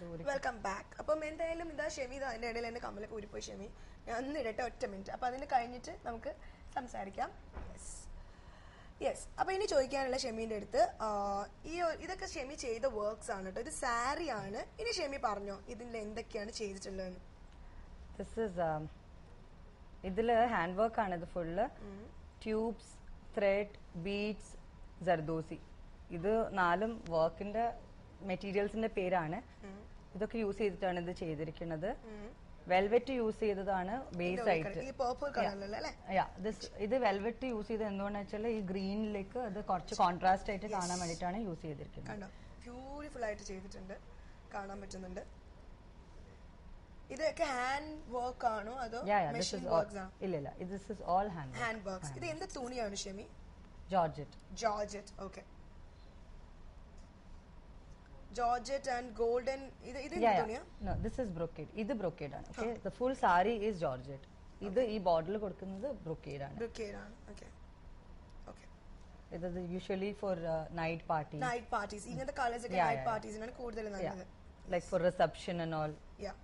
Welcome back അപ്പം എന്തായാലും ഇതാ ഷെമി ഇതാ അതിന്റെ ഇടയിൽ എന്റെ കമ്മലൊക്കെ ഊരിപ്പോയി ഷെമി ഞാൻ ഒന്ന് ഇടട്ടെ ഒറ്റ മിനിറ്റ് അപ്പൊ അതിന് കഴിഞ്ഞിട്ട് നമുക്ക് സംസാരിക്കാം യെസ് യെസ് അപ്പൊ ഇനി ചോദിക്കാനുള്ള ഷെമീന്റെ അടുത്ത് ആ, ഈ ഒ- ഇതൊക്കെ ഷെമി ചെയ്ത വർക്ക്സ് ആണ് കേട്ടോ ഇത് സാരി ആണ് ഇനി ഷെമി പറഞ്ഞോ ഇതിൽ എന്തൊക്കെയാണ് ചെയ്തിട്ടുള്ളതെന്ന് ദിസ് ഇസ് ഇതില് ഹാൻഡ് വർക്ക് ആണ് ഇത് full tubes thread beads zardozi ഇത് നാലും വർക്കിന്റെ മെറ്റീരിയൽസിന്റെ പേരാണ് ഇതൊക്കെ യൂസ് ചെയ്തിട്ടാണ് ഇത് ചെയ്തിരിക്കുന്നത് വെൽവെറ്റ് യൂസ് ചെയ്തതാണ് ബേസ് ആയിട്ട് ഈ പേർപ്പിൾ കളറിലുള്ള അല്ലെ Yeah, this ഇത് വെൽവെറ്റ് യൂസ് ചെയ്ത് എന്തുകൊണ്ടാ വെച്ചാൽ ഈ ഗ്രീനിലേക്ക് അത് കുറച്ച് കോൺട്രാസ്റ്റ് ആയിട്ട് കാണാൻ വേണ്ടിയിട്ടാണ് യൂസ് ചെയ്തിരിക്കുന്നത് കണ്ടോ ബ്യൂട്ടിഫുൾ ആയിട്ട് ചെയ്തിട്ടുണ്ട് കാണാൻ പറ്റുന്നുണ്ട് ഇതൊക്കെ ഹാൻഡ് വർക്ക് ആണോ അതോ Yeah, yeah, this machine is all, works ആണോ ഇല്ല ഇല്ല this is all hand hand works ഇത് എന്ത് തുണിയാണ് Shemi georgette georgette okay georgette and golden ഇത് ഇത് എന്ത് Yeah, തുണിയാ yeah. No, this is brocade. ഇത് brocade ആണ് okay the full saree is georgette ഇത് ഈ ബോർഡറിൽ കൊടുക്കുന്നത് brocade ആണ് ബ്രൊക്കേഡ് ആണ് ഓക്കെ ഓക്കെ ഇത് usually for night party night parties ഇങ്ങനത്തെ കളേഴ്സ് ഒക്കെ Yeah, നൈറ്റ് yeah, പാർട്ടീസിനാണ് കൂടുതൽ നല്ലത് like for reception and all yeah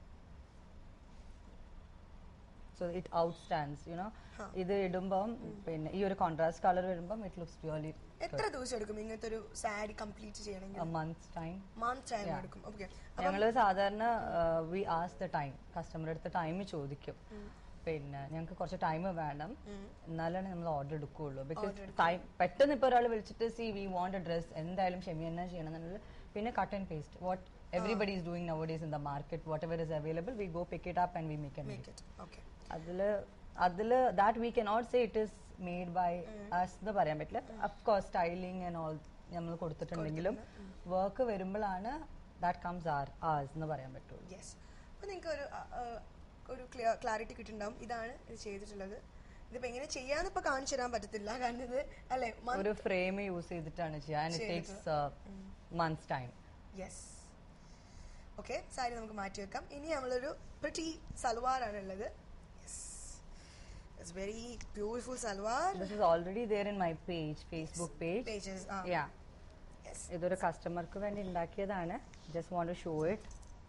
so it out stands you know Huh. ഇത് ഇടുമ്പം പിന്നെ ഈ ഒരു കോൺട്രാസ്റ്റ് കളർ വരുമ്പം ഇറ്റ് ലുക്സ് പ്യൂർലി എത്ര ദിവസം എടുക്കും ഇങ്ങനത്തെ ഒരു സാരി കംപ്ലീറ്റ് ചെയ്യണമെങ്കിൽ months time month time Yeah. എടുക്കും ഓക്കെ ഞങ്ങൾ സാധാരണ വി ആസ് ദ ടൈം കസ്റ്റമറുടെ അടുത്ത് ടൈം ചോദിക്കും പിന്നെ ഞങ്ങൾക്ക് കുറച്ച് ടൈം വേണം എന്നാലാണ് നമ്മൾ ഓർഡർ എടുക്കുകയുള്ളൂ ബിക്കോസ് ടൈം പെട്ടെന്ന് ഇപ്പോൾ ഒരാൾ വിളിച്ചിട്ട് see we want a dress എന്തായാലും ക്ഷമി തന്നെ ചെയ്യണം എന്നുള്ളത് പിന്നെ cut and paste what everybody is doing nowadays in the market whatever is available we go pick it up and we make make it okay അതില് അതില് that we cannot say it is made by us എന്ന് പറയാൻ പറ്റില്ല of course styling and all നമ്മൾ കൊടുത്തിട്ടുണ്ടെങ്കിലും work വരുമ്പോഴാണ് that comes are as എന്ന് പറയാൻ പറ്റുള്ളൂ യെസ് അപ്പൊ നിങ്ങൾക്ക് ഒരു അ, അ, ഒരു ക്ലിയർ ക്ലാരിറ്റി കിട്ടുന്നുണ്ടാവും ഇതാണ് ഇത് ചെയ്തിട്ടുള്ളത് ഇതിപ്പോ എങ്ങനെ ചെയ്യാന്ന് ഇപ്പൊ കാണിച്ചു തരാൻ പറ്റത്തില്ല കാരണം ഇത് അല്ലെ ഒരു ഫ്രെയിം യൂസ് ചെയ്തിട്ടാണ് ചെയ്യുക and it takes months time yes okay sari നമുക്ക് മാറ്റി വെക്കാം ഇനി നമ്മളൊരു പ്രിറ്റി സൽവാർ ആണ് ഉള്ളത് yes it's very beautiful salwar this is already there in my page Facebook page pages yeah yes ഇതൊരു കസ്റ്റമർക്ക് വേണ്ടി ഉണ്ടാക്കിയതാണ് just want to show it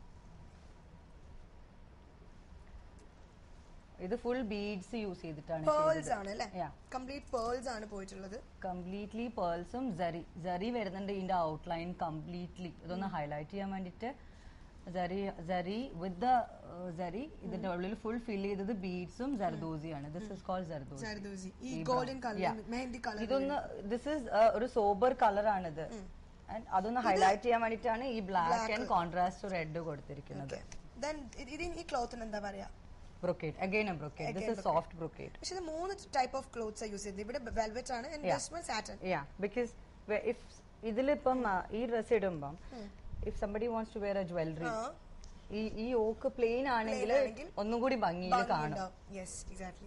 ഇത് ഫുൾ ബീഡ്സ് യൂസ് ചെയ്തിട്ടാണ് പേൾസ് ആണ് അല്ലെ Yeah. കംപ്ലീറ്റ് പേൾസ് ആണ് പോയിട്ടുള്ളത് കംപ്ലീറ്റ്ലി പേൾസും ജറി ജറി വരുന്നുണ്ട് ഇതിന്റെ ഔട്ട്ലൈൻ കംപ്ലീറ്റ്ലി ഇതൊന്ന് ഹൈലൈറ്റ് ചെയ്യാൻ വേണ്ടിട്ട് ജറി ജറി വിത്ത് ദ ജറി ഇതിന്റെ ഉള്ളിൽ ഫുൾ ഫിൽ ചെയ്തത് ബീഡ്സും ജർദോസിയാണ് this is called zardozi zardozi ഈ ഈ golden brown. Colour Yeah. Mehndi colour ഇതൊന്ന് ദിസ് ഇസ് ഒരു സോബർ കളറാണിത് ആൻഡ് അതൊന്ന് ഹൈലൈറ്റ് ചെയ്യാൻ വേണ്ടിട്ടാണ് ഈ black Black. And contrast red കൊടുത്തിരിക്കുന്നത് ദെൻ ഇതിന് ഈ ക്ലോത്തിന് എന്താ പറയാ brocade again a brocade this Again is soft brocade പക്ഷെ ഇത് മൂന്ന് ടൈപ്പ് ഓഫ് ക്ലോത്ത്സ് യൂസ് ചെയ്തത് ഇവിടെ വെൽവെറ്റ് ആണ് Yeah. Satin yeah because if ഇതിലിപ്പം ആ, ഈ ഡ്രസ് ഇടുമ്പം if somebody wants to wear a jewellery ആ. ഈ ഈ ഓക്ക് പ്ലെയിൻ ആണെങ്കിൽ ആണെങ്കിൽ ഒന്നും കൂടി ഭംഗിയിൽ കാണും യെസ് എക്സാക്ട്ലി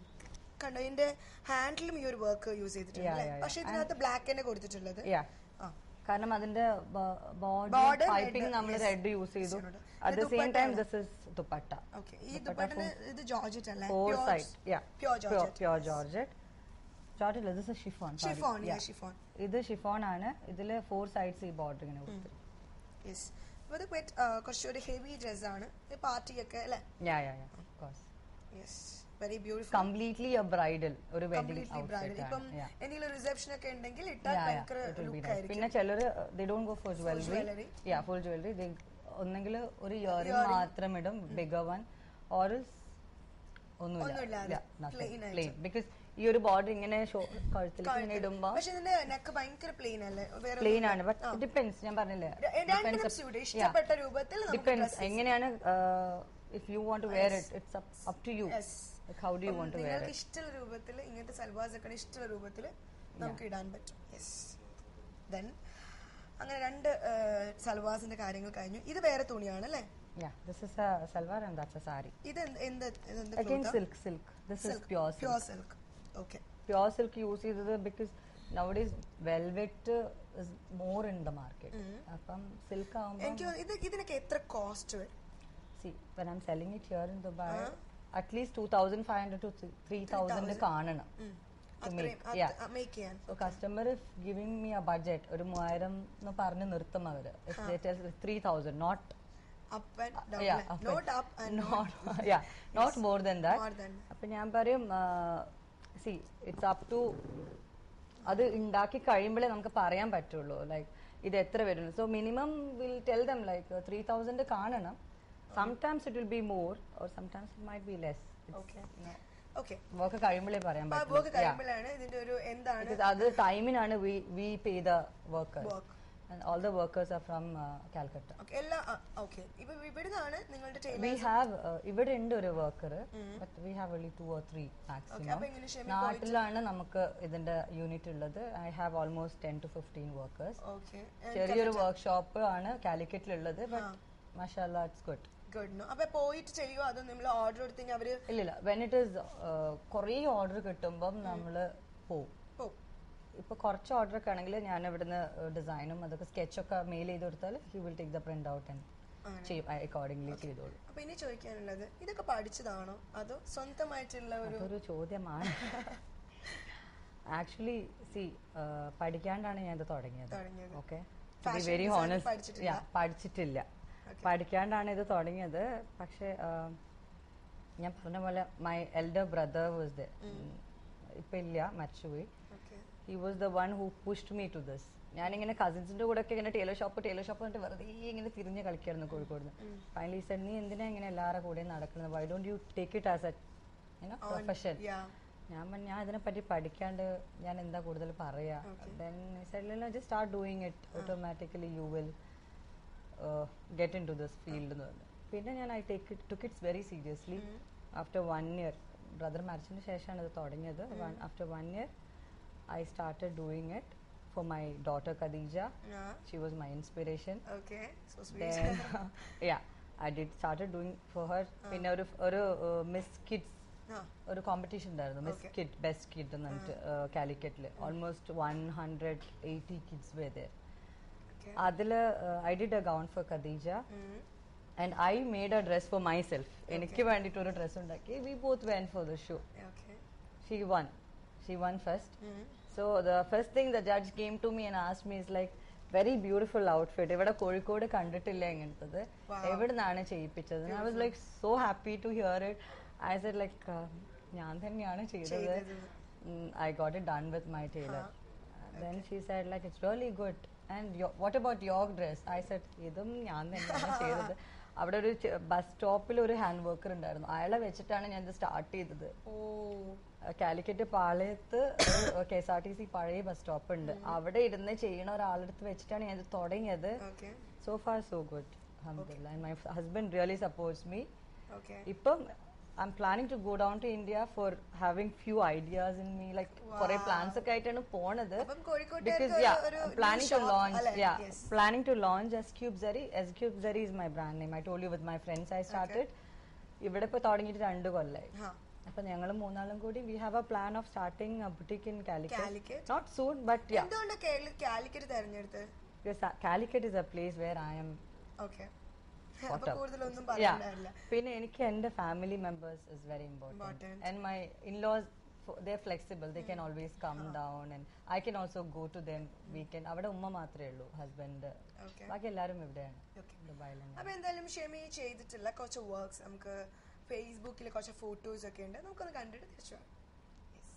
കണ്ടോ ഇതിന്റെ ഹാൻഡിലും ഈ ഒരു വർക്ക് യൂസ് ചെയ്തിട്ടുണ്ട് Yeah, അല്ലേ? yeah, yeah. പക്ഷെ ഇതിനകത്ത് ബ്ലാക്ക് തന്നെ കൊടുത്തിട്ടുള്ളത് യാ ആ. കാരണം അതിന്റെ ബോർഡർ Border പൈപ്പിംഗ് red, നമ്മൾ yes. റെഡ് യൂസ് ചെയ്തു ചെയ്തിട്ടുണ്ട്. അറ്റ് ദ ഇത് സെയിം ടൈം ദുപ്പട്ടയാണ്. ദിസ് ഇസ് ദുപ്പട്ട ഓക്കെ ഈ ദുപ്പട്ടിന് ഇത് ജോർജറ്റ് അല്ലേ four side yeah pure georgette pure georgette georgette this is chiffon chiffon chiffon ഇത് ഷിഫോൺ ആണ് ഇതില് ഫോർ സൈഡ്സ് ഈ ബോർഡർ ഇങ്ങനെ കൊടുത്തു യെസ് അപ്പൊ ഇത് quite, ആ, കുറച്ചൊരു ഹെവി ഡ്രസ് ആണ് പാർട്ടിയൊക്കെ അല്ലേ yeah yeah yeah course yes very beautiful completely a bridal ഒരു വെഡിങ് കംപ്ലീറ്റ്ലി ബ്രൈഡൽ ഇപ്പം ഔട്ട്ഫിറ്റ് എന്തെങ്കിലും റിസപ്ഷൻ ഒക്കെ ഉണ്ടെങ്കിൽ ഇട്ടാൽ ഭയങ്കര ലുക്ക് ആയിരിക്കും പിന്നെ ചിലര് they don't go for jewellery. Jewellery yeah full jewellery ഒന്നെങ്കിൽ ഒരു ഇയറിംഗ് Earring. മാത്രം ഇടും ബിഗർ വൺ ഓർ ഒന്നുമില്ലാതെ, ഒന്നുമില്ല plain ആയിട്ട്. പ്ലെയിൻ ബിക്കോസ് ഈ ഒരു ബോർഡർ ഇങ്ങനെ ഷോ കഴുത്തിൽ ഇങ്ങനെ ഇടുമ്പോ പക്ഷെ ഇതിന്റെ നെക്ക് ഭയങ്കര പ്ലെയിൻ അല്ലേ വേറെ പ്ലെയിൻ ആണ് ബട്ട് ഡിപ്പെൻസ് ഞാൻ പറഞ്ഞില്ലേ ര- രണ്ടിനും suit. ഇഷ്ടപ്പെട്ട രൂപത്തിൽ നമുക്ക് ഡിപ്പെൻസ് dress എങ്ങനെയാണ് if you want to wear it it's up to you Yes. How do you want to wear നിങ്ങൾക്ക് ഇറ്റ് ഇഷ്ടമുള്ള രൂപത്തിൽ ഇങ്ങനത്തെ സൽവാസ് ഒക്കെ ഇഷ്ടമുള്ള രൂപത്തിൽ നമുക്ക് ഇടാൻ പറ്റും യെസ് ദെൻ അങ്ങനെ രണ്ട് സൽവാസിന്റെ കാര്യങ്ങൾ കഴിഞ്ഞു ഇത് വേറെ തുണിയാണ് അല്ലേ yeah this is a salwar and that's a sari ഇത് എന്ത് എന്ത് എന്ത് again silk silk this is pure pure silk silk okay pure silk use ചെയ്തത് because nowadays velvet is more in the market അപ്പം സിൽക്ക് ആവുമ്പോൾ എനിക്ക് തോന്നുന്നു ഇത് ഇതിനൊക്കെ എത്ര കോസ്റ്റ് വരും see when I'm selling it here in Dubai at least two thousand five hundred to three thousand കാണണം to അത്രയും make. Yeah. മേക്ക് ചെയ്യാൻ so customer if giving me a budget ഒരു മൂവായിരം എന്ന് പറഞ്ഞ് നിർത്തും അവര് three thousand not up and down Yeah, up and- not up and not yeah not more than that More than. അപ്പൊ ഞാൻ പറയും സി ഇറ്റ്സ് അപ് ടു അത് ഉണ്ടാക്കി കഴിയുമ്പോഴേ നമുക്ക് പറയാൻ പറ്റുള്ളൂ ലൈക്ക് ഇത് എത്ര വരുന്നു so minimum will tell them like three thousand കാണണം sometimes it will be more or sometimes it might be less Okay. Okay work കഴിയുമ്പോഴേ പറയാൻ അപ്പൊ പറ്റുള്ളൂ വർക്ക് കഴിയുമ്പോഴാണ് ഇതിന്റെ ഒരു എന്താണ് Because അത് ടൈമിനാണ് we we pay the workers Work. And all the workers are from Calcutta okay എല്ലാ ഓക്കെ ഇപ്പൊ ഇവിടുന്നാണ് നിങ്ങളുടെ വി ടൈലർ ഹാവ് ഇവിടെ ഉണ്ട് ഒരു worker but we have only two or three Okay, maximum അപ്പൊ എങ്ങനെ ഷെമി നാട്ടിലാണ് നമുക്ക് ഇതിന്റെ യൂണിറ്റ് ഉള്ളത് I have almost ten to fifteen workers okay ചെറിയൊരു വർക്ക്ഷോപ്പ് ആണ് കാലിക്കറ്റിലുള്ളത് ബട്ട് മഷാല്ല ഇറ്റ്സ് ഗുഡ് ഗുഡ് നോ അപ്പൊ പോയിട്ട് ചെയ്യുമോ അതോ നിങ്ങൾ ഓർഡർ എടുത്തെങ്കിൽ അവര് ഇല്ലില്ല വെൻ ഇറ്റ് ഈസ് കുറേ ഓർഡർ കിട്ടുമ്പം നമ്മൾ പോവും പോവും ഇപ്പൊ കുറച്ച് ഓർഡർ ഒക്കെ ആണെങ്കിൽ ഞാൻ ഇവിടുന്ന് ഡിസൈനും അതൊക്കെ സ്കെച്ചൊക്കെ മെയിൽ ചെയ്ത് കൊടുത്താൽ he will take the print out and ചെയ്യും അക്കോർഡിംഗ്ലി ചെയ്തോളൂ അപ്പൊ ഇനി ചോദിക്കാനുള്ളത് ഇതൊക്കെ പഠിച്ചതാണോ അതോ സ്വന്തമായിട്ടുള്ള ഒരു അതൊരു ചോദ്യമാണ് ആക്ച്വലി സി പഠിക്കാണ്ടാണ് ഞാൻ ഇത് തുടങ്ങിയത് തുടങ്ങിയത്. Okay Fashion very design honest പഠിച്ചിട്ടില്ല? പഠിച്ചിട്ടില്ല Okay. പഠിക്കാണ്ടാണ് ഇത് തുടങ്ങിയത് പക്ഷെ ഞാൻ പറഞ്ഞ പോലെ my elder brother was the ഇപ്പൊ ഇല്ല മരിച്ചുപോയി okay he was the one who pushed me to this ഞാനിങ്ങനെ കസിൻസിന്റെ കൂടെ ഒക്കെ ഇങ്ങനെ ടൈലർ ഷോപ്പ് ടൈലർ ഷോപ്പ് എന്നിട്ട് വെറുതെ ഇങ്ങനെ തിരിഞ്ഞ് കളിക്കായിരുന്നു കോഴിക്കോട് ഫൈനലി സെഡ് നീ എന്തിനാ ഇങ്ങനെ എല്ലാവരുടെ കൂടെ നടക്കുന്നത് why don't you take it as a profession yeah ഞാൻ പറഞ്ഞു ഞാൻ ഇതിനെ പറ്റി പഠിക്കാണ്ട് ഞാൻ എന്താ കൂടുതൽ പറയാ then just start doing it automatically you will get in to this field എന്ന് പറഞ്ഞു പിന്നെ ഞാൻ I take it took it's very seriously after one year brother മരിച്ചതിന് ശേഷമാണ് ഇത് തുടങ്ങിയത് after one year I started doing it for my daughter Khadija she was my inspiration okay so sweet then yeah i did started doing for her പിന്നെ ഒരു ഒരു miss kids ആ ഒരു competition ഉണ്ടായിരുന്നു miss Okay. Kid best kid എന്ന് പറഞ്ഞിട്ട് കാലിക്കറ്റിൽ almost one hundred eighty kids വേദ ഓക്കെ അതില് I did a gown for Khadija and I made a dress for my self എനിക്ക് വേണ്ടിയിട്ട് ഒരു ഡ്രസ് ഉണ്ടാക്കി we both went for the show okay she won she won first so the first thing the judge came to me and asked me is like very beautiful outfit ഇവിടെ കോഴിക്കോട് കണ്ടിട്ടില്ല ഇങ്ങനത്തത് Wow. എവിടെ നിന്നാണ് ചെയ്യിപ്പിച്ചത് I was like so happy to hear it I said like ഞാൻ തന്നെയാണ് ചെയ്തത് ചെയ്തത്. I got it done with my tailor then she said like it's really good and what about your dress I said ഇതും ഞാൻ തന്നെയാണ് ചെയ്തത് അവിടെ ഒരു ബസ് സ്റ്റോപ്പിൽ ഒരു ഹാൻഡ് വർക്കർ ഉണ്ടായിരുന്നു അയാളെ വെച്ചിട്ടാണ് ഞാൻ ഇത് സ്റ്റാർട്ട് ചെയ്തത് ഓ കാലിക്കറ്റ് പാളയത്ത് K S R T C പഴയ ബസ് സ്റ്റോപ്പ് ഉണ്ട് അവിടെ ഇരുന്ന് ചെയ്യണ ഒരാളെടുത്ത് വെച്ചിട്ടാണ് ഞാൻ ഇത് തുടങ്ങിയത് okay so far so good അഹമ്മദില്ല my husband really supports me okay ഇപ്പം I am planning to go down to India for having few ideas in me like കുറെ പ്ലാൻസ് ഒക്കെ ആയിട്ടാണ് പോണത് അപ്പം കോഴിക്കോട്ടുകാർക്ക് because ഒരു- yeah ഒരു planning new to shop, launch അല്ലേ? yeah Yes. planning to launch as cube zari as cube zari is my brand name i told you with my friends i started ഇവിടെ ഇപ്പൊ തുടങ്ങിയിട്ട് രണ്ട് കൊല്ലായി ആ അപ്പൊ ഞങ്ങൾ മൂന്നാളും കൂടി we have a plan of starting boutique in Calicut Calicut? Not soon but yeah എന്തുകൊണ്ട് കേരള കാലിക്കറ്റ് തെരഞ്ഞെടുത്തത് Calicut is a place where I am okay അപ്പൊ കൂടുതലൊന്നും Yeah. പറയാനില്ല പിന്നെ എനിക്ക് എന്റെ family members is very important Important. And my in laws they flexible they can always come down and I can also go to them weekend അവിടെ ഉമ്മ മാത്രമേ ഉള്ളൂ ഹസ്ബൻഡ് ഓക്കെ ബാക്കി എല്ലാവരും ഇവിടെയാണ് ഓക്കെ ദുബായിലാണ് അപ്പൊ എന്തായാലും ഷെമി ചെയ്തിട്ടുള്ള കുറച്ച് വർക്ക്സ് നമുക്ക് ഫേസ്ബുക്കിൽ കുറച്ച് ഫോട്ടോസ് ഒക്കെ ഉണ്ട് നമുക്കൊന്ന് കണ്ടിട്ട് തിരിച്ചു വരാം. Yes.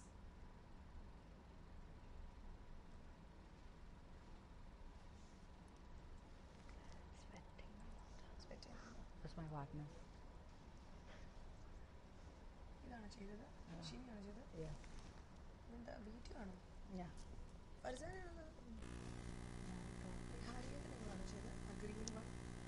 Sweat ചെയ്യുന്നു. That's my partner. ഇതാണോ ചെയ്തത് ഷെമിയാണോ ചെയ്തത് Yeah. എന്താ വീഡിയോ ആണോ Yeah. ഫർസാനാണോ ഹാരിയത്തിനാണോ ചെയ്തത് green one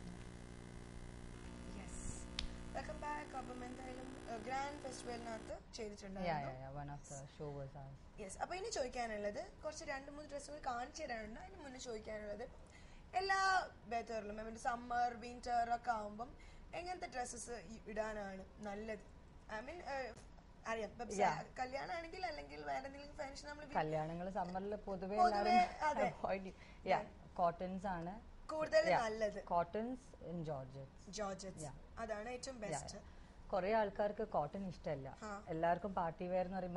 yes welcome back അപ്പം എന്തായാലും ഗ്രാൻഡ് ഫെസ്റ്റിവലിനകത്ത് Yeah, ചെയ്തിട്ടുണ്ടായിരുന്നു yeah, yeah. One of the show was ours. Yes അപ്പൊ ഇനി ചോദിക്കാനുള്ളത് കുറച്ച് രണ്ട് മൂന്ന് ഡ്രസ്സുകൾ കാണിച്ചു തരാനുണ്ട് അതിന് മുന്നേ ചോദിക്കാനുള്ളത് എല്ലാ വെതറിലും ഐ മീൻ സമ്മർ വിന്റർ ഒക്കെ ആവുമ്പം എങ്ങനത്തെ ഡ്രസ്സസ് ഇടാനാണ് നല്ലത് ഐ മീൻ അറിയാം ഇപ്പം Yeah. കല്യാണമാണെങ്കിൽ അല്ലെങ്കിൽ വേറെ എന്തെങ്കിലും ഫംഗ്ഷൻ നമ്മൾ കല്യാണങ്ങൾ സമ്മറിൽ പൊതുവെ പൊതുവെ, അതെ. അവോയ്ഡ് യാ കോട്ടൺസ് ആണ് കൂടുതൽ നല്ലത് cottons in georgettes georgettes Yeah. അതാണ് ഏറ്റവും ബെസ്റ്റ് കുറെ ആൾക്കാർക്ക് കോട്ടൺ ഇഷ്ടമല്ല ആ. എല്ലാവർക്കും പാർട്ടി വെയർ എന്ന് പറയുമ്പം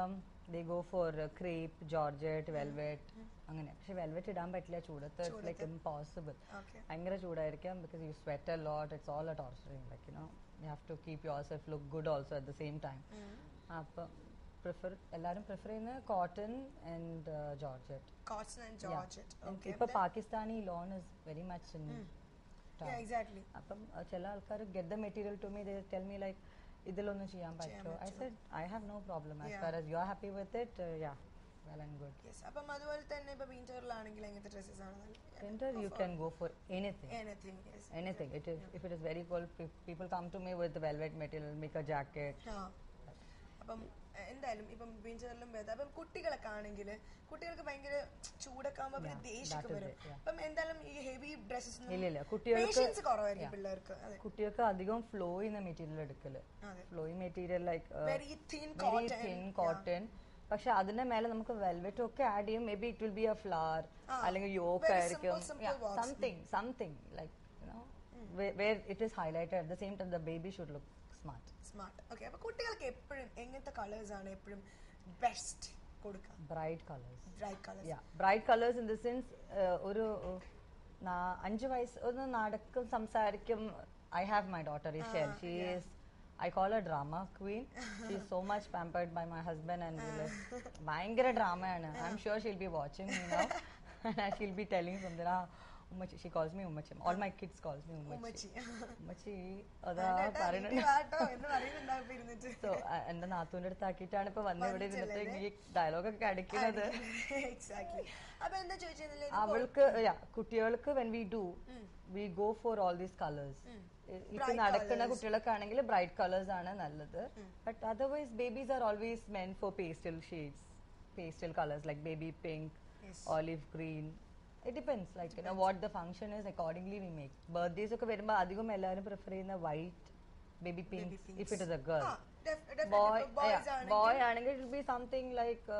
they go for crepe georgette velvet അങ്ങനെ പക്ഷെ വെൽവെറ്റ് ഇടാൻ പറ്റില്ല ചൂടത്ത് ഇറ്റ്സ് ലൈക്ക് ഇംപോസിബിൾ ഓക്കെ ഭയങ്കര ചൂടായിരിക്കാം because you sweat a lot it's all a torturing like you know you have to keep your self look good also at the same time അപ്പം prefer എല്ലാവരും prefer ചെയ്യുന്നത് cotton and georgette cotton and georgette okay ഇപ്പൊ Pakistani lawn is very much in exactly അപ്പം അഹ് ചില ആൾക്കാർ get the material to me they tell me like ഇതിലൊന്നും ചെയ്യാൻ പറ്റുമോ I said I have no problem as Yeah. Far as you are happy with it yeah well and good yes അപ്പം അതുപോലെ തന്നെ ഇപ്പൊ വിന്ററിലാണെങ്കിൽ എങ്ങനത്തെ ഡ്രസ്സസ് ആണ് Winter you can go for anything. Anything yes Anything. It is if it is very cold, pe- people come to me with the velvet material, make a jacket. ആ അപ്പം A- എന്തായാലും ഇപ്പം വിന്ററിലും ഭേദം അപ്പം കുട്ടികളൊക്കെ ആണെങ്കിൽ കുട്ടികൾക്ക് ഭയങ്കര ചൂടൊക്കെ ആകുമ്പോൾ പിന്നെ Yeah, ദേഷ്യമൊക്കെ that is വരും it, yeah. അപ്പം എന്തായാലും ഈ ഹെവി ഡ്രസ്സസ് ഇല്ല ഇല്ല കുട്ടികൾക്ക് പേഷ്യൻസ് കുറവായിരിക്കും Yeah. പിള്ളേർക്ക് അതെ കുട്ടികൾക്ക് അധികം ഫ്ലോ ചെയ്യുന്ന മെറ്റീരിയൽ എടുക്കല് അതെ flowy material like very thin very cotton thin cotton പക്ഷെ അതിന്റെ മേലെ നമുക്ക് വെൽവെറ്റ് ഒക്കെ ആഡ് ചെയ്യും may be it will be a flower ആ, അല്ലെങ്കിൽ യോക്ക് very ആയിരിക്കും simple, simple works. Something something like you know where it is highlighted at the same time the baby should look smart smart okay അപ്പൊ കുട്ടികൾക്ക് എപ്പോഴും എങ്ങനത്തെ colours ആണ് എപ്പോഴും best കൊടുക്കുക bright colours bright colours yeah bright colours in the sense ഒരു uh, നാ- അഞ്ച് വയസ്സ് ഒന്ന് നടക്കും സംസാരിക്കും ഐ ഹാവ് മൈ ഡോട്ടർ ഈ she'll she is I call a drama queen she is so much pampered by my husband and ഭയങ്കര ഡ്രാമയാണ് I am sure she'll be watching me now she'll be telling something ആ ഉമ്മച്ചി she calls me ഉമ്മച്ചി all my kids calls me ഉമ്മച്ചി ഉമ്മച്ചി ഉമ്മച്ചി അതാ അതിന്റെ പറയുന്നുണ്ട് വീട്ടിൽ വാട്ടോ എന്ന് പറയുന്നുണ്ടാവും ഇപ്പൊ ഇരുന്നിട്ട് സോ എന്റെ നാത്തൂന്റെ അടുത്ത് ആക്കിയിട്ടാണ് ഇപ്പൊ വന്ന് ഇവിടെ ഇരുന്നിട്ട് വന്നിട്ടുള്ളത്. ഈ ഡയലോഗൊക്കെ അടിക്കുന്നത് എക്സാക്ട്ലി അപ്പൊ എന്താ ചോദിച്ചതില്ലേ അവൾക്ക് yeah, കുട്ടികൾക്ക് when we do we go for all these colours ഇപ്പൊ Bright നടക്കുന്ന colours. കുട്ടികളൊക്കെ ആണെങ്കിൽ ബ്രൈറ്റ് കളേഴ്സ് ആണ് നല്ലത് but otherwise babies are always meant for pastel shades pastel colours like baby pink Yes. Olive green it depends like you what the function is accordingly we make birthdays ഒക്കെ വരുമ്പോൾ അധികം എല്ലാവരും prefer ചെയ്യുന്ന white baby pink pinks. If it is a girl ah, def- definitely. Boy ഇപ്പൊ boys ആണെങ്കിൽ- boy ആണെങ്കിൽ it be something like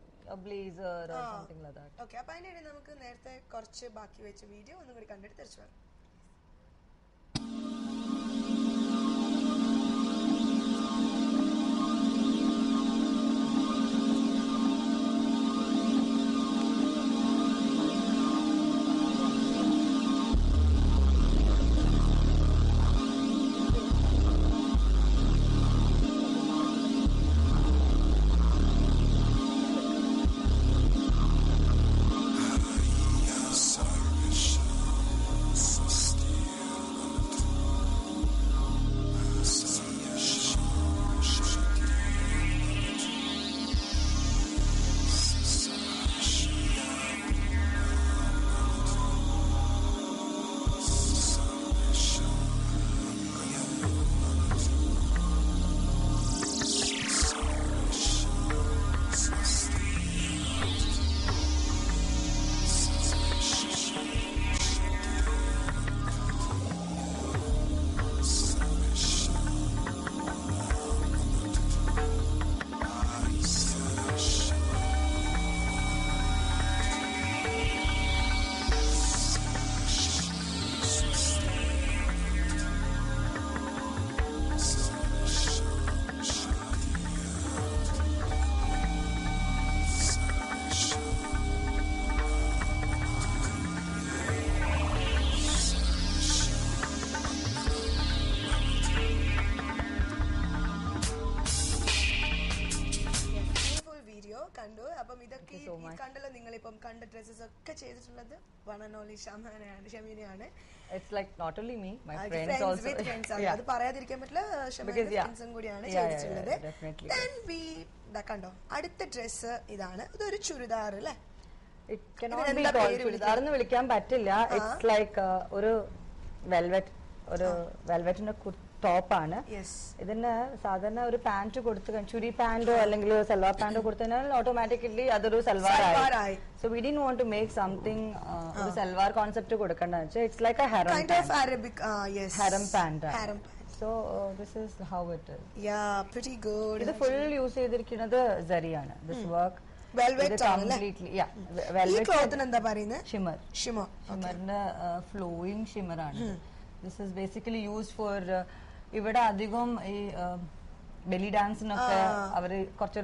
blazer ah. Something like that okay അപ്പൊ അതിന്റെ ഇടയിൽ നമുക്ക് നേരത്തെ കുറച്ച് ബാക്കി വെച്ച വീഡിയോ ഒന്നും കൂടി കണ്ടിട്ട് തിരിച്ചു വരാം ബ്യൂട്ടിഫുൾ വീഡിയോ കണ്ടു അപ്പം ഇതൊക്കെ Thank you so ഈ much. കണ്ടല്ലോ നിങ്ങളിപ്പം കണ്ട ഡ്രസ്സസ് ഒക്കെ ചെയ്തിട്ടുള്ളത് വൺ ആൻഡ് ഓൺലി ഷമീനയാണ് ഷമീനയാണ് It's like not only me, my ആ, friends friends also. with friends ആണ്. yeah. അത് പറയാതിരിക്കാൻ പറ്റില്ല ഷമീന്റെ Because, yeah. ഫ്രണ്ട്സും കൂടിയാണ് Yeah, yeah, ചെയ്തിട്ടുള്ളത് yeah, definitely. Then we ദാ കണ്ടോ അടുത്ത ഡ്രസ്സ് ഇതാണ് ഇതൊരു ചുരിദാർ അല്ലേ It cannot be ഇതിനെന്താ called പേര് ചുരിദാർ എന്ന് വിളിക്കാൻ പറ്റില്ല ഇറ്റ്സ് ലൈക്ക് ഒരു വെൽവെറ്റ് ഒരു വെൽവെറ്റിന്റെ ടോപ്പ് ആണ് യെസ് ഇതിന് സാധാരണ ഒരു പാന്റ് കൊടുത്തു കഴി- ചുരി പാന്റോ അല്ലെങ്കിൽ സൽവാർ പാന്റോ കൊടുത്തു കഴിഞ്ഞാൽ ഓട്ടോമാറ്റിക്കലി അതൊരു സൽവാർ സൽവാർ ആയി ആയി. So we didn't want to make something ഒരു സൽവാർ കോൺസെപ്റ്റ് കൊടുക്കേണ്ട it's like a harem kind of Arabic yes harem pant harem so this is how it is yeah pretty good ഇത് ഫുൾ യൂസ് ചെയ്തിരിക്കുന്നത് സരിയാണ് this work Velvet ആണല്ലേ? Completely ഈ velvet ക്ലോത്തിന് എന്താ പറയുന്നത് ഷിമർ ഷിമോ ഷിമറിന്റെ ഫ്ലോയിങ് ഷിമറാണ് this is basically use for ഇവിടെ അധികം ഈ ബെലി ഡാൻസിനൊക്കെ അവര് കുറച്ചൊരു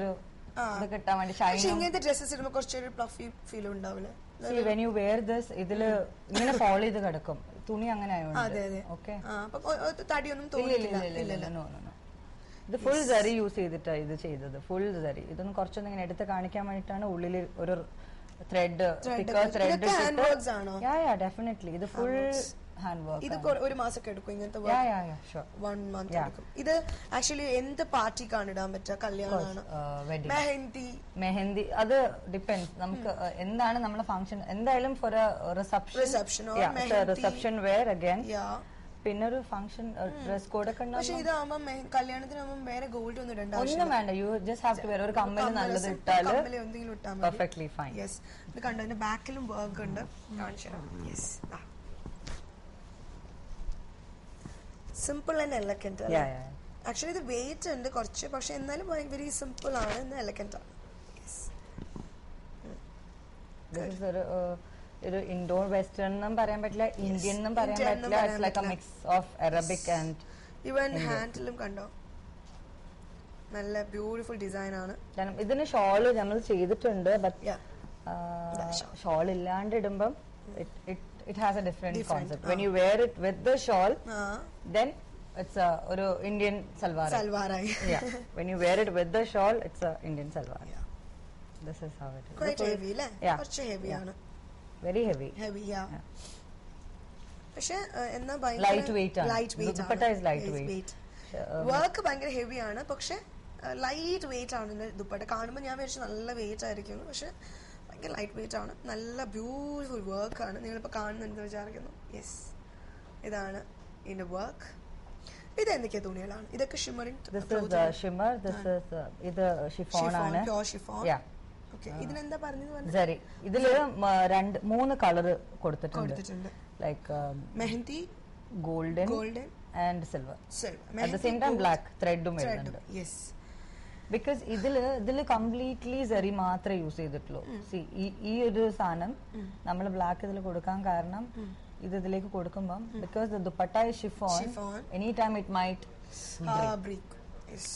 ഇത് കിട്ടാൻ വേണ്ടി പക്ഷെ ഷൈനും ഇങ്ങനത്തെ ഡ്രസ്സസ് ഇടുമ്പോ കുറച്ചൊരു പ്ലഫി ഫീൽ ഉണ്ടാവില്ലേ വെൻ യു വെയർ ദിസ് ഇതില് ഇങ്ങനെ ഫോളോ ചെയ്ത് കിടക്കും തുണി അങ്ങനെ അതെ ആയതുകൊണ്ട് അതെ ഓക്കെ ആ അപ്പൊ ഒ- ഒ- തടിയൊന്നും ഇല്ല ഇല്ല തോന്നില്ല ഇല്ല ഇല്ല ഇല്ല no, no, no. ഇത് ഫുൾ സരി യൂസ് ചെയ്തിട്ടാ ഇത് ചെയ്തത് ഫുൾ സരി ഇതൊന്നും കുറച്ചൊന്നും ഇങ്ങനെ എടുത്ത് കാണിക്കാൻ വേണ്ടിട്ടാണ് ഉള്ളിൽ ഒരു ത്രെഡ് തിക്കർ ത്രെഡ് ഇതൊക്കെ hand works ആണോ? യാ യാ ഡെഫിനറ്റ്ലി ഇത് ഫുൾ ഹാൻഡ് വർക്ക് ഇത് കൊ- ഒരു മാസമൊക്കെ എടുക്കും ഇങ്ങനത്തെ yeah yeah yeah sure one month Yeah. എടുക്കും ഇത് ആക്ച്വലി എന്ത് പാർട്ടിക്കാണ് ഇടാൻ പറ്റുക കല്യാണമാണ് വെഡിങ് മെഹന്തി മെഹന്തി അത് ഡിപ്പെൻസ് നമുക്ക് uh, എന്താണ് നമ്മളെ ഫംഗ്ഷൻ എന്തായാലും for reception Reception or mehndi. Reception wear again yeah പിന്നെ ഒരു ഫംഗ്ഷൻ ഡ്രസ് കോഡ് ഒക്കെ പക്ഷെ ഉണ്ടാവും ഇതാവുമ്പോ കല്യാണത്തിനാവുമ്പോ വേറെ ഗോൾഡ് ഒന്നും ഇടണ്ട ഒന്നും വേണ്ട you just have to wear ഒരു കമ്മല് നല്ലത് ഇട്ടാല് കമ്മല് എന്തെങ്കിലും ഇട്ടാൽ മതി പെർഫെക്റ്റ്ലി ഫൈൻ യെസ് ഇത് കണ്ടോ അതിന്റെ ബാക്കിലും വർക്ക് ഉണ്ട് കാണിച്ചു തരാം yes simple and elegant yeah yeah actually ഇത് വെയിറ്റ് ഉണ്ട് കുറച്ച് പക്ഷെ എന്നാലും വെരി സിമ്പിൾ ആണ് എന്ന് എലക്കന്റ് ആണ് യെസ് ദിസ് ഇസ് ഒരു uh, ഒരു ഇൻഡോർ വെസ്റ്റേൺ എന്നും പറയാൻ പറ്റില്ല ഇന്ത്യൻ എന്നും പറയാൻ Indian എന്നും പറ്റില്ല പറയാൻ ഇറ്റ്സ് ലൈക്ക് എ പറ്റില്ല. Mix of Arabic and even ഹാൻഡിലും കണ്ടോ നല്ല ബ്യൂട്ടിഫുൾ ഡിസൈൻ ആണ് കാരണം ഇതിന് ഷോള് നമ്മൾ ചെയ്തിട്ടുണ്ട് ബട്ട് Yeah. ഷോൾ ഇല്ലാണ്ട് ഇടുമ്പം it has a different Different, concept when you wear it with the shawl ah then it's ഒരു ഇന്ത്യൻ സൽവാർ സൽവാറായി when you wear it with the shawl it's a Indian salwar this is how quite it heavy അല്ലേ Yeah. കുറച്ച് heavy ആണ് very heavy heavy yeah Yeah. പക്ഷെ എന്നാ Light weight ആണ്. Light weight dupatta is light weight. Work ഭയങ്കര heavy ആണ് പക്ഷെ light weight ആണ് ഇതിന്റെ ദുപ്പട്ട കാണുമ്പോൾ ഞാൻ വിചാരിച്ചു നല്ല വെയിറ്റ് ആയിരിക്കും പക്ഷെ ഭയങ്കര ലൈറ്റ് വെയിറ്റ് ആണ് നല്ല ബ്യൂട്ടിഫുൾ വർക്ക് ആണ് നിങ്ങളിപ്പോൾ കാണുന്നുണ്ടെന്ന് വിചാരിക്കുന്നു യെസ് ഇതാണ് ഇതിന്റെ വർക്ക് ഇത് എന്തൊക്കെയാ തുണികളാണ് ഇതൊക്കെ shimmering this is shimmer this is ഇത് ഷിഫോൺ ആണ് പ്യോർ ഷിഫോൺ Yeah. ഓക്കെ ഇതിനെന്താ പറഞ്ഞത് പറഞ്ഞത് സരി ഇതില് മ- രണ്ട് മൂന്ന് കളർ കൊടുത്തിട്ടുണ്ട് കൊടുത്തിട്ടുണ്ട് like mehndi golden golden and silver silver at the same time black ത്രെഡും ത്രെഡ് വരുന്നുണ്ട് യെസ് ബിക്കോസ് ഇതില് ഇതില് കംപ്ലീറ്റ്ലി സെറി മാത്രമേ യൂസ് ചെയ്തിട്ടുള്ളൂ See, ഈ ഈ ഒരു സാധനം നമ്മൾ ബ്ലാക്ക് ഇതിൽ കൊടുക്കാൻ കാരണം ഇത് ഇതിലേക്ക് കൊടുക്കുമ്പം because the dupatta chiffon Chiffon. Any time it might fabric yes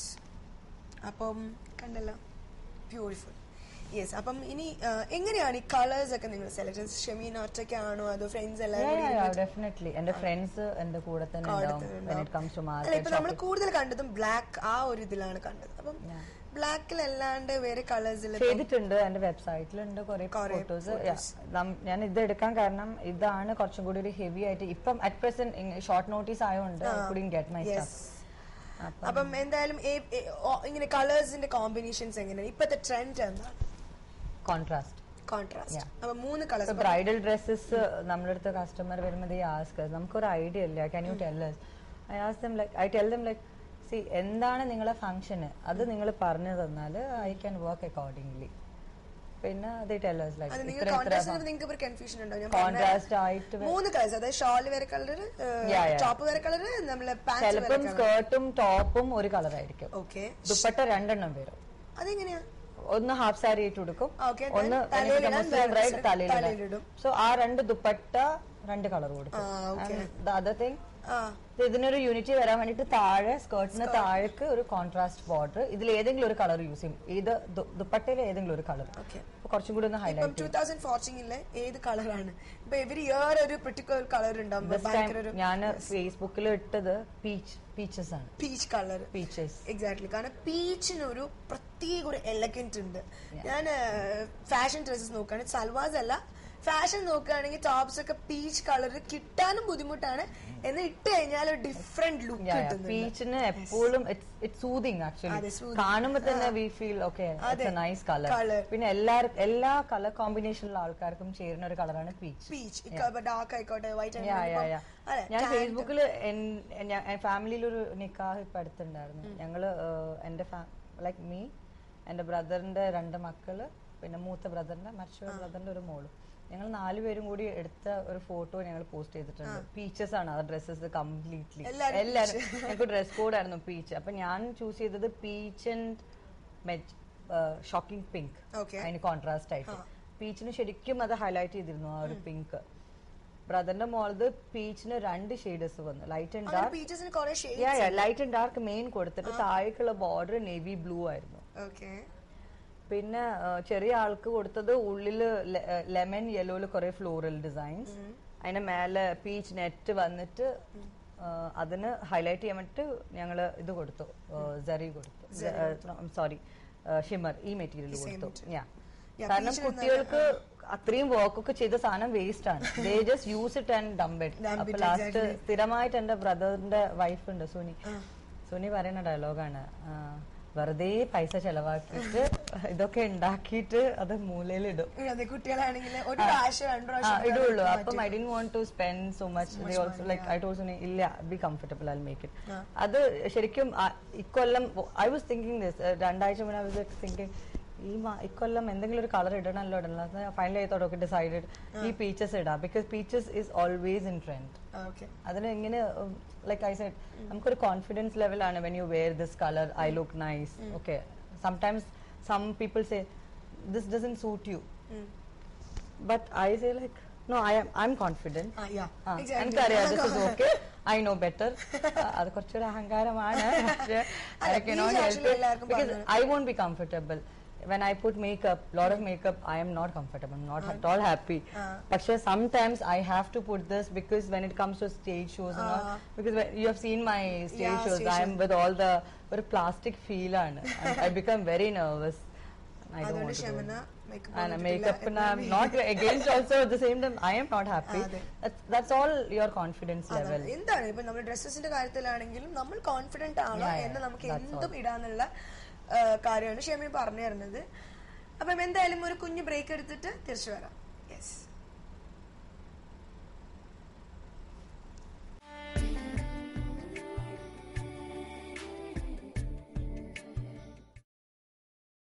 അപ്പം കണ്ടല്ലോ ബ്യൂട്ടിഫുൾ യെസ് അപ്പം ഇനി ആ, എങ്ങനെയാണ് ഈ കളേഴ്സ് ഒക്കെ നിങ്ങൾ സെലക്ട് ഷെമീൻ ഒറ്റയ്ക്കാണോ അതോ ഫ്രണ്ട്സ് എല്ലാവരും ഡെഫിനറ്റ്ലി എന്റെ ഫ്രണ്ട്സ് എന്റെ കൂടെ തന്നെ ഉണ്ടാവും when it comes to അല്ല ഇപ്പൊ market നമ്മൾ കൂടുതൽ കണ്ടതും ബ്ലാക്ക് ആ ഒരു ഇതിലാണ് കണ്ടത് അപ്പം ബ്ലാക്കിൽ അല്ലാണ്ട് വേറെ കളേഴ്സിൽ ചെയ്തിട്ടുണ്ട് എന്റെ വെബ്സൈറ്റിലുണ്ട് കുറെ കുറേ ഫോട്ടോസ് ഞാൻ ഇത് എടുക്കാൻ കാരണം ഇതാണ് കുറച്ചും കൂടി ഒരു ഹെവി ആയിട്ട് ഇപ്പം അറ്റ് പ്രസന്റ് ഷോർട്ട് നോട്ടീസ് ആയതുകൊണ്ട് കുഡിൻ ഗെറ്റ് മൈ യെസ് അപ്പം എന്തായാലും ഏ- ഏ- ഓ- ഇങ്ങനെ കളേഴ്സിന്റെ കോമ്പിനേഷൻസ് എങ്ങനെയാണ് ഇപ്പത്തെ ട്രെൻഡ് എന്താണ് കോൺട്രാസ്റ്റ് കോൺട്രാസ്റ്റ് Yeah. അപ്പൊ മൂന്ന് കളേഴ്സ് ബ്രൈഡൽ ഡ്രസ്സസ് നമ്മുടെ അടുത്ത് കസ്റ്റമർ വരുമ്പോൾ ഈ ആസ്ക് നമുക്കൊരു ഐഡിയ ഇല്ല can you tell I as them like I tell them like see എന്താണ് നിങ്ങളെ ഫംഗ്ഷന് അത് നിങ്ങൾ പറഞ്ഞു തന്നാൽ ഐ ക്യാൻ വർക്ക് അക്കോർഡിംഗ്ലി പിന്നെ അത് ടെല്ലേഴ്സ് അത് ലൈക്ക് നിങ്ങൾ ഇത്ര കോൺട്രാസ്റ്റ് ഇത്ര നിങ്ങൾക്ക് ഒരു കൺഫ്യൂഷൻ ഉണ്ടോ ഞാൻ പറഞ്ഞ കോൺട്രാസ്റ്റ് ആയിട്ട് മൂന്ന് കളേഴ്സ് അതായത് ഷോൾ വേറെ കളർ Yeah, yeah. ടോപ്പ് വേറെ കളർ നമ്മളെ പാന്റ് ചിലപ്പം സ്കേർട്ടും ടോപ്പും ഒരു കളർ ആയിരിക്കും ഓക്കെ ദുപ്പട്ട രണ്ടെണ്ണം വരും അതെങ്ങനെയാ ഒന്ന് ഹാഫ് സാരി ആയിട്ട് കൊടുക്കും Okay, then ഒന്ന് തലയിലിടാൻ വേറെ ബ്രൈഡ് dress തലയിലിടും. തലയിലിടും സോ ആ രണ്ട് ദുപ്പട്ട രണ്ട് കളർ കൊടുക്കും ആ, okay. ദ അതർ തിങ് ആ ഇതിനൊരു യൂണിറ്റി വരാൻ വേണ്ടിട്ട് താഴെ സ്കേർട്ടിന് താഴേക്ക് ഒരു കോൺട്രാസ്റ്റ് ബോർഡർ ഇതിൽ ഏതെങ്കിലും ഒരു കളർ യൂസ് ചെയ്യും ഇത് ദു- ദുപ്പട്ടയിൽ ഏതെങ്കിലും ഒരു കളർ ഓക്കെ കുറച്ചും കൂടി ഒന്ന് ഇപ്പം ഹൈലൈറ്റ് ടൂ തൗസൻഡ് ഫോർട്ടീനിലെ ഏത് കളറാണ് ഇപ്പൊ എവരി ഇയർ ഒരു പെർട്ടിക്കുലർ കളർ ഉണ്ടാവും ദിസ് ടൈം ഭയങ്കര ഒരു ഞാൻ ഫേസ്ബുക്കിൽ ഇട്ടത് പീച്ച് പീച്ചസ് ആണ് പീച്ച് കളർ പീച്ചസ് എക്സാക്ട്ലി കാരണം പീച്ചിന് ഒരു പ്രത്യേക ഒരു എലഗന്റ് ഉണ്ട് ഞാൻ ഫാഷൻ ഡ്രസ്സസ് നോക്കുകയാണെങ്കിൽ സൽവാസ് അല്ല ഫാഷൻ നോക്കുകയാണെങ്കിൽ ടോപ്സ് ഒക്കെ പീച്ച് കളർ കിട്ടാനും ബുദ്ധിമുട്ടാണ് എന്ന് ഇട്ട് കഴിഞ്ഞാൽ ഒരു ഡിഫറെന്റ് ലുക്ക് കിട്ടുന്നുണ്ട് പീച്ചിന് എപ്പോഴും ഇറ്റ്സ് സൂതിങ് അതെ, ആക്ച്വലി soothing. കാണുമ്പോൾ തന്നെ വി ഫീൽ ഓക്കെ അതെ. Nice colour Colour. പിന്നെ എല്ലാവർക്കും എല്ലാ കളർ കോമ്പിനേഷനിലുള്ള ആൾക്കാർക്കും ചേരുന്ന ഒരു കളറാണ് പീച്ച് പീച്ച് ഡാർക്ക് ആയിക്കോട്ടെ വൈറ്റ് യാ, യാ, യാ. അതെ ഞാൻ tan- ഫേസ്ബുക്കിൽ ഫാമിലിയിൽ ഒരു നിക്കാഹ് ഇപ്പൊ അടുത്തുണ്ടായിരുന്നു ഞങ്ങള് ഏഹ്, എന്റെ ലൈക്ക് മീ എന്റെ ബ്രദറിന്റെ രണ്ട് മക്കള് പിന്നെ മൂത്ത ബ്രദറിന്റെ മറ്റൊരു ബ്രദറിന്റെ ഒരു മോള് ഞങ്ങൾ നാലുപേരും കൂടി എടുത്ത ഒരു ഫോട്ടോ ഞങ്ങൾ പോസ്റ്റ് ചെയ്തിട്ടുണ്ട് പീച്ചസ് ആണ് ആ ഡ്രസ്സസ് കംപ്ലീറ്റ്ലി എല്ലാരും എല്ലാരും ഞങ്ങൾക്ക് ഡ്രസ് കോഡ് ആയിരുന്നു പീച്ച് അപ്പൊ ഞാൻ ചൂസ് ചെയ്തത് peach and shocking pink Okay. അതിന് കോൺട്രാസ്റ്റ് ആയിട്ട് പീച്ചിന് ശരിക്കും അത് ഹൈലൈറ്റ് ചെയ്തിരുന്നു ആ ഒരു പിങ്ക് ബ്രദറിന്റെ മോളത് പീച്ചിന് രണ്ട് ഷെയ്ഡ്സ് വന്നു ലൈറ്റ് ആൻഡ് അങ്ങനെ ഡാർക്ക് പീച്ചസിന് കുറെ shade light and dark main കൊടുത്തിട്ട് താഴേക്കുള്ള ബോർഡർ നേവി ബ്ലൂ ആയിരുന്നു ഓക്കെ പിന്നെ ആ, ചെറിയ ആൾക്ക് കൊടുത്തത് ഉള്ളില് ലെമൺ യെല്ലോയില് കുറെ ഫ്ലോറൽ ഡിസൈൻസ് അതിന്റെ മേലെ പീച്ച് നെറ്റ് വന്നിട്ട് ആ, അതിന് ഹൈലൈറ്റ് ചെയ്യാൻ വേണ്ടിട്ട് ഞങ്ങള് ഇത് കൊടുത്തു ജറി കൊടുത്തു സോറി ഷിമർ ഈ മെറ്റീരിയൽ കൊടുത്തു Yeah. Yeah, കാരണം peach ന് കുട്ടികൾക്ക് അത്രയും വർക്ക് ഒക്കെ ചെയ്ത സാധനം വേസ്റ്റ് ആണ് they just use it and dump it Dump അപ്പൊ it, ലാസ്റ്റ് exactly. സ്ഥിരമായിട്ട് എന്റെ ബ്രദറിന്റെ വൈഫ് ഉണ്ട് സുനി സുനി പറയുന്ന ഡയലോഗാണ് വെറുതെ പൈസ ചെലവാക്കിയിട്ട് ഇതൊക്കെ ഉണ്ടാക്കിയിട്ട് അത് മൂലയിലിടും അതെ കുട്ടികളാണെങ്കിൽ ഒരു പ്രാവശ്യം രണ്ടു ആ, പ്രാവശ്യം ഇടുള്ളൂ അപ്പം I didn't want to spend so much they also like I also ഇല്ല be comfortable I make it അത് ശരിക്കും ആ, ഇക്കൊല്ലം ഐ വാസ് തിങ്കിങ് ദിസ് രണ്ടാഴ്ച മുന്നേ ഐ വാസ് തിങ്കിങ് ഈ മാ- ഇക്കൊല്ലം എന്തെങ്കിലും ഒരു കളർ ഇടണമല്ലോ ഇടണല്ലോ finally I thought okay decided ഈ പീച്ചസ് ഇടാം because peaches is always in trend okay അതിന് ഇങ്ങനെ ലൈക്ക് ഐ സെഡ് നമുക്കൊരു കോൺഫിഡൻസ് ലെവലാണ് when you wear this colour I look nice okay sometimes some people say this doesn't suit you but I say like no I I am confident ah yeah എനിക്കറിയാം this is okay I know better അത് കുറച്ചൊരു അഹങ്കാരമാണ് പക്ഷേ അല്ല, I cannot please help actually എല്ലാവർക്കും because I won't be comfortable when I put makeup, lot of makeup, I am not comfortable. I'm not at all happy. But sometimes I have to put this because when it comes to stage shows and all, because when, you have seen my stage Yeah, shows, stage I am with all the ഒരു plastic feel ആണ് I, I become very nervous. I don't അതുകൊണ്ട് want to do ക്ഷമന it. And makeup and I'm not against also at the same time I am not happy. അതെ. That's, that's all your confidence level. അതാണ്. എന്താണ് ഇപ്പൊ നമ്മൾ ഡ്രസ്സസിന്റെ കാര്യത്തിലാണെങ്കിലും നമ്മൾ confident ആണോ Yeah, yeah, എന്ന് നമുക്ക് that's എന്തും ഇടാന്നുള്ള ആ, കാര്യമാണ് ഷെമി പറഞ്ഞു തരുന്നത് അപ്പം എന്തായാലും ഒരു കുഞ്ഞു ബ്രേക്ക് എടുത്തിട്ട് തിരിച്ചു വരാം യെസ്